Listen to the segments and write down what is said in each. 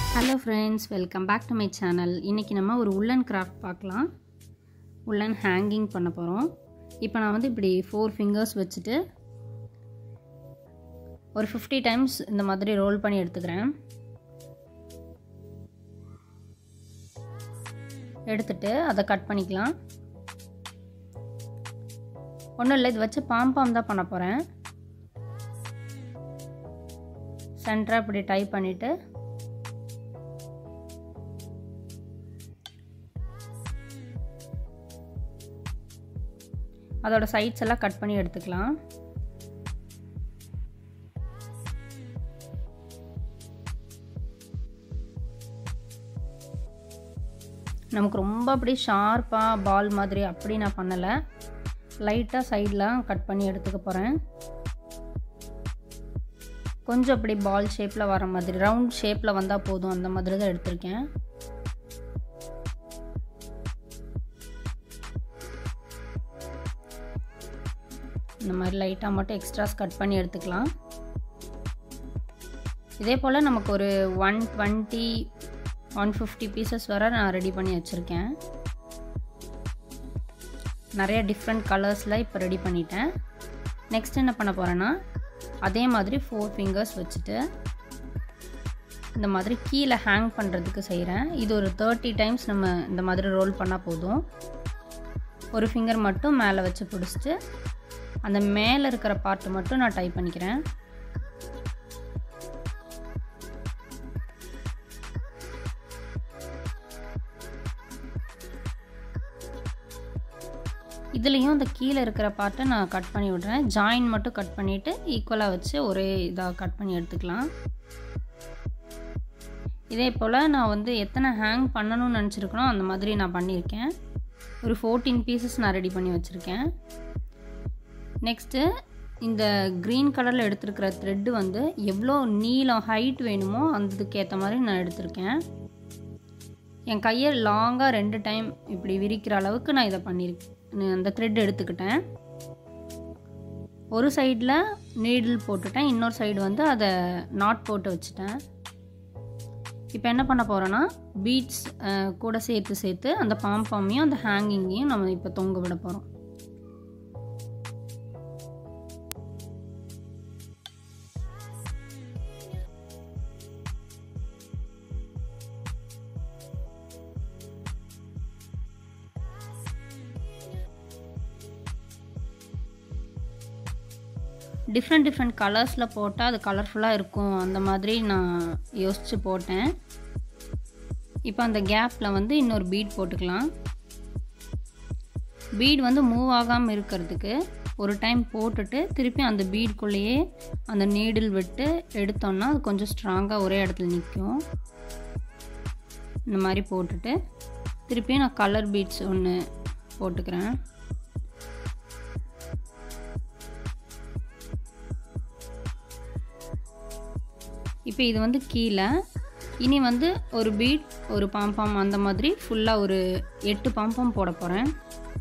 hello friends welcome back to my channel இன்றைக்கி நம்ம ஒரு உள்ளன் கிராஃப்ட் பார்க்கலாம் உள்ளன் ஹேங்கிங் பண்ண போகிறோம் இப்போ நான் வந்து இப்படி ஃபோர் ஃபிங்கர்ஸ் வச்சுட்டு ஒரு ஃபிஃப்டி டைம்ஸ் இந்த மாதிரி ரோல் பண்ணி எடுத்துக்கிறேன் எடுத்துட்டு அதை கட் பண்ணிக்கலாம் ஒன்றும் இல்லை இது வச்சு பாம்பாம் தான் பண்ண போகிறேன் சென்டராக இப்படி டைப் பண்ணிவிட்டு அதோட சைட்ஸ் எல்லாம் கட் பண்ணி எடுத்துக்கலாம் நமக்கு ரொம்ப அப்படி ஷார்ப்பாக பால் மாதிரி அப்படி நான் பண்ணலை லைட்டாக சைடெலாம் கட் பண்ணி எடுத்துக்க போகிறேன் கொஞ்சம் அப்படி பால் ஷேப்பில் வர மாதிரி ரவுண்ட் ஷேப்பில் வந்தால் போதும் அந்த மாதிரி தான் எடுத்திருக்கேன் இந்த மாதிரி லைட்டாக மட்டும் எக்ஸ்ட்ராஸ் கட் பண்ணி எடுத்துக்கலாம் இதே போல் நமக்கு ஒரு one twenty one fifty pieces வர நான் ரெடி பண்ணி வச்சுருக்கேன் நிறைய டிஃப்ரெண்ட் கலர்ஸில் இப்போ ரெடி பண்ணிட்டேன் நெக்ஸ்ட் என்ன பண்ண போகிறேன்னா அதே மாதிரி ஃபோர் ஃபிங்கர்ஸ் வச்சுட்டு இந்த மாதிரி கீழே ஹேங் பண்ணுறதுக்கு செய்கிறேன் இது ஒரு தேர்ட்டி டைம்ஸ் நம்ம இந்த மாதிரி ரோல் பண்ணால் போதும் ஒரு ஃபிங்கர் மட்டும் மேலே வச்சு பிடிச்சிட்டு அந்த மேலே இருக்கிற பார்ட்டு மட்டும் நான் டைப் பண்ணிக்கிறேன் இதுலேயும் அந்த கீழே இருக்கிற பார்ட்டை நான் கட் பண்ணி விட்றேன் ஜாயின் மட்டும் கட் பண்ணிவிட்டு ஈக்குவலாக வச்சு ஒரே இதாக கட் பண்ணி எடுத்துக்கலாம் இதே போல் நான் வந்து எத்தனை ஹேங் பண்ணணும்னு நினச்சிருக்கனோ அந்த மாதிரி நான் பண்ணியிருக்கேன் ஒரு ஃபோர்டீன் பீசஸ் நான் ரெடி பண்ணி வச்சுருக்கேன் நெக்ஸ்ட்டு இந்த க்ரீன் கலரில் எடுத்துருக்கிற த்ரெட்டு வந்து எவ்வளோ நீளம் ஹைட் வேணுமோ அந்ததுக்கு ஏற்ற மாதிரி நான் எடுத்திருக்கேன் என் கையை லாங்காக ரெண்டு டைம் இப்படி விரிக்கிற அளவுக்கு நான் இதை பண்ணியிருக்கேன் அந்த த்ரெட் எடுத்துக்கிட்டேன் ஒரு சைடில் நீடில் போட்டுட்டேன் இன்னொரு சைடு வந்து அதை நாட் போட்டு வச்சுட்டேன் இப்போ என்ன பண்ண போகிறோன்னா பீட்ஸ் கூட சேர்த்து சேர்த்து அந்த பாம்பாமையும் அந்த ஹேங்கிங்கையும் நம்ம இப்போ தொங்க விட போகிறோம் டிஃப்ரெண்ட் டிஃப்ரெண்ட் கலர்ஸில் போட்டால் அது கலர்ஃபுல்லாக இருக்கும் அந்த மாதிரி நான் யோசித்து போட்டேன் இப்போ அந்த கேப்பில் வந்து இன்னொரு பீட் போட்டுக்கலாம் பீட் வந்து மூவ் ஆகாமல் இருக்கிறதுக்கு ஒரு டைம் போட்டுட்டு திருப்பி அந்த பீட்குள்ளேயே அந்த நீடில் விட்டு எடுத்தோம்னா அது கொஞ்சம் ஸ்ட்ராங்காக ஒரே இடத்துல நிற்கும் இந்த மாதிரி போட்டுட்டு திருப்பியும் நான் கலர் பீட்ஸ் ஒன்று போட்டுக்கிறேன் இப்போ இது வந்து கீழே இனி வந்து ஒரு பீட் ஒரு பாம்பாம் அந்த மாதிரி ஃபுல்லாக ஒரு எட்டு பாம்பாம் போட போகிறேன்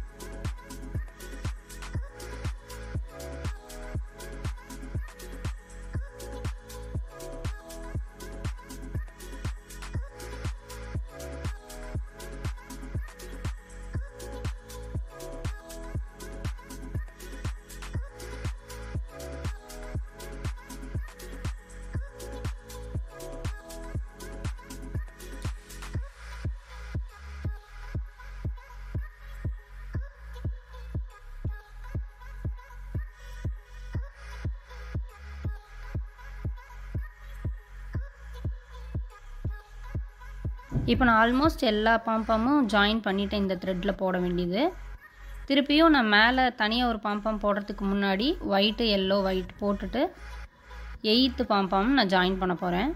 இப்போ நான் ஆல்மோஸ்ட் எல்லா பாம்பாமும் ஜாயின் பண்ணிட்டேன் இந்த த்ரெட்டில் போட வேண்டியது திருப்பியும் நான் மேலே தனியாக ஒரு பாம்பாம் போடுறதுக்கு முன்னாடி ஒயிட்டு எல்லோ ஒயிட் போட்டுட்டு எயித்து பாம்பாம் நான் ஜாயின் பண்ண போகிறேன்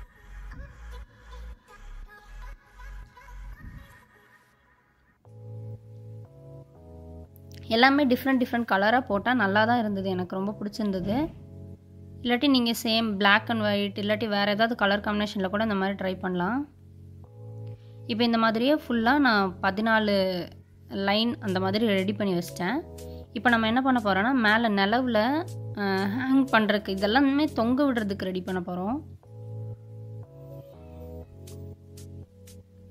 எல்லாமே டிஃப்ரெண்ட் டிஃப்ரெண்ட் கலராக போட்டால் நல்லா தான் இருந்தது எனக்கு ரொம்ப பிடிச்சிருந்தது இல்லாட்டி நீங்கள் சேம் பிளாக் அண்ட் ஒயிட் இல்லாட்டி வேறு ஏதாவது கலர் காம்பினேஷனில் கூட இந்த மாதிரி ட்ரை பண்ணலாம் இப்போ இந்த மாதிரியே ஃபுல்லாக நான் பதினாலு லைன் அந்த மாதிரி ரெடி பண்ணி வச்சிட்டேன் இப்போ நம்ம என்ன பண்ண போகிறோன்னா மேலே நிலவில் ஹேங் பண்ணுறதுக்கு இதெல்லாமே தொங்க விடுறதுக்கு ரெடி பண்ண போகிறோம்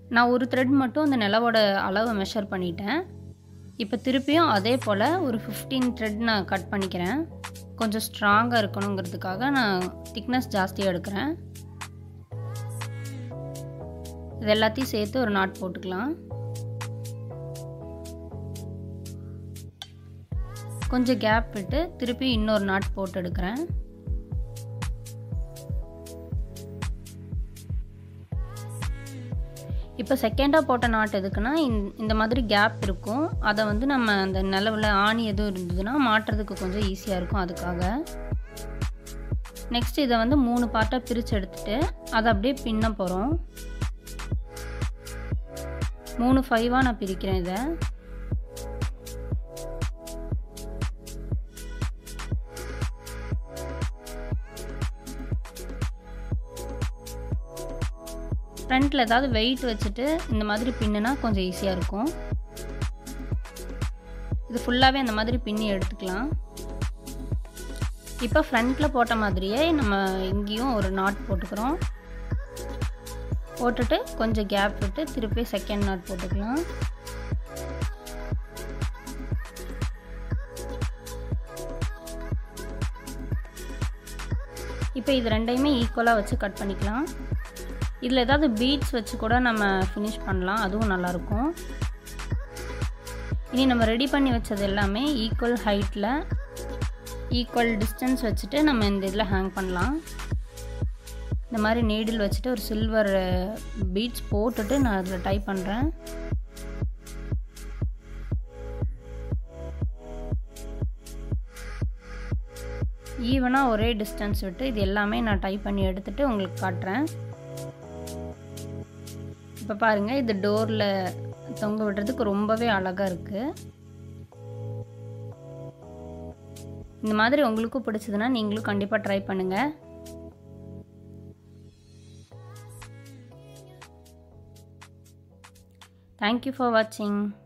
நான் ஒரு த்ரெட் மட்டும் அந்த நிலவோட அளவை மெஷர் பண்ணிட்டேன் இப்போ திருப்பியும் அதே போல் ஒரு ஃபிஃப்டீன் த்ரெட் நான் கட் பண்ணிக்கிறேன் கொஞ்சம் ஸ்ட்ராங்காக இருக்கணுங்கிறதுக்காக நான் திக்னஸ் ஜாஸ்தியாக எடுக்கிறேன் இது எல்லாத்தையும் சேர்த்து ஒரு நாட் போட்டுக்கலாம் கொஞ்சம் கேப் விட்டு திருப்பி இன்னொரு நாட் போட்டு எடுக்கிறேன் இப்போ செகண்டாக போட்ட நாட் எதுக்குன்னா இந்த மாதிரி கேப் இருக்கும் அதை வந்து நம்ம அந்த நிலவில் ஆணி எதுவும் இருந்ததுன்னா மாட்டுறதுக்கு கொஞ்சம் ஈஸியாக இருக்கும் அதுக்காக நெக்ஸ்ட் இதை வந்து மூணு பார்ட்டாக பிரித்து எடுத்துட்டு அதை அப்படியே பின்ன போகிறோம் மூணு ஃபைவாக நான் பிரிக்கிறேன் இதை ஃப்ரண்ட்டில் ஏதாவது வெயிட் வச்சுட்டு இந்த மாதிரி பின்னுனா கொஞ்சம் ஈஸியாக இருக்கும் இது ஃபுல்லாகவே அந்த மாதிரி பின்னி எடுத்துக்கலாம் இப்போ ஃப்ரண்ட்டில் போட்ட மாதிரியே நம்ம இங்கேயும் ஒரு நாட் போட்டுக்கிறோம் போட்டுட்டு கொஞ்சம் கேப் விட்டு திருப்பி செகண்ட் நாட் போட்டுக்கலாம் இப்போ இது ரெண்டையுமே ஈக்குவலாக வச்சு கட் பண்ணிக்கலாம் இதில் ஏதாவது பீட்ஸ் வச்சு கூட நம்ம ஃபினிஷ் பண்ணலாம் அதுவும் நல்லாயிருக்கும் இனி நம்ம ரெடி பண்ணி வச்சது எல்லாமே ஈக்குவல் ஹைட்டில் ஈக்குவல் டிஸ்டன்ஸ் வச்சுட்டு நம்ம இந்த இதில் ஹேங் பண்ணலாம் இந்த மாதிரி நீடில் வச்சுட்டு ஒரு சில்வர் பீட்ஸ் போட்டுட்டு நான் அதில் டைப் பண்ணுறேன் ஈவனாக ஒரே டிஸ்டன்ஸ் விட்டு இது எல்லாமே நான் டைப் பண்ணி எடுத்துகிட்டு உங்களுக்கு காட்டுறேன் இப்போ பாருங்கள் இது டோரில் தொங்க விடுறதுக்கு ரொம்பவே அழகாக இருக்குது இந்த மாதிரி உங்களுக்கும் பிடிச்சதுன்னா நீங்களும் கண்டிப்பாக ட்ரை பண்ணுங்கள் தேங்க்யூ ஃபார் வாட்சிங்